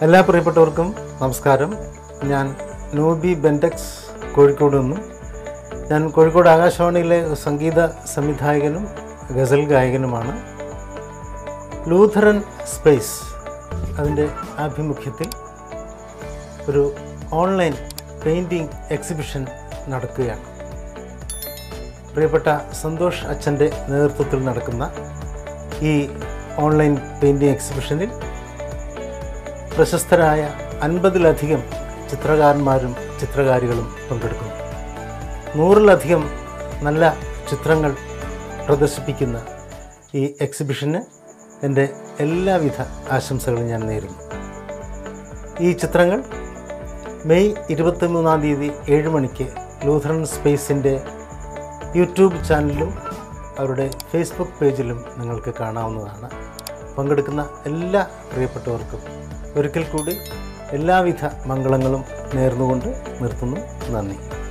എല്ലാ പ്രിയപ്പെട്ടവർക്കും നമസ്കാരം ഞാൻ നോബി ബെൻഡക്സ് കോഴിക്കോട് നിന്നും ഞാൻ കോഴിക്കോട് ആകാശവാണിയിലെ സംഗീത സംവിധായകനും ഗസൽ ഗായകനുമാണ് ലൂഥറൻ സ്പേസ് അതിൻ്റെ ആഭിമുഖ്യത്തിൽ ഒരു ഓൺലൈൻ പെയിൻറ്റിംഗ് എക്സിബിഷൻ നടക്കുകയാണ് പ്രിയപ്പെട്ട സന്തോഷ് അച്ഛൻ്റെ നേതൃത്വത്തിൽ നടക്കുന്ന ഈ ഓൺലൈൻ പെയിൻറ്റിംഗ് എക്സിബിഷനിൽ പ്രശസ്തരായ അൻപതിലധികം ചിത്രകാരന്മാരും ചിത്രകാരികളും പങ്കെടുക്കുന്നു നൂറിലധികം നല്ല ചിത്രങ്ങൾ പ്രദർശിപ്പിക്കുന്ന ഈ എക്സിബിഷന് എൻ്റെ എല്ലാവിധ ആശംസകളും ഞാൻ നേരുന്നു ഈ ചിത്രങ്ങൾ മെയ് ഇരുപത്തിമൂന്നാം തീയതി ഏഴ് മണിക്ക് ലൂഥറൻ സ്പേസിൻ്റെ യൂട്യൂബ് ചാനലിലും അവരുടെ ഫേസ്ബുക്ക് പേജിലും നിങ്ങൾക്ക് കാണാവുന്നതാണ് പങ്കെടുക്കുന്ന എല്ലാ പ്രിയപ്പെട്ടവർക്കും ഒരിക്കൽ കൂടി എല്ലാവിധ മംഗളങ്ങളും നേർന്നുകൊണ്ട് നിർത്തുന്നു നന്ദി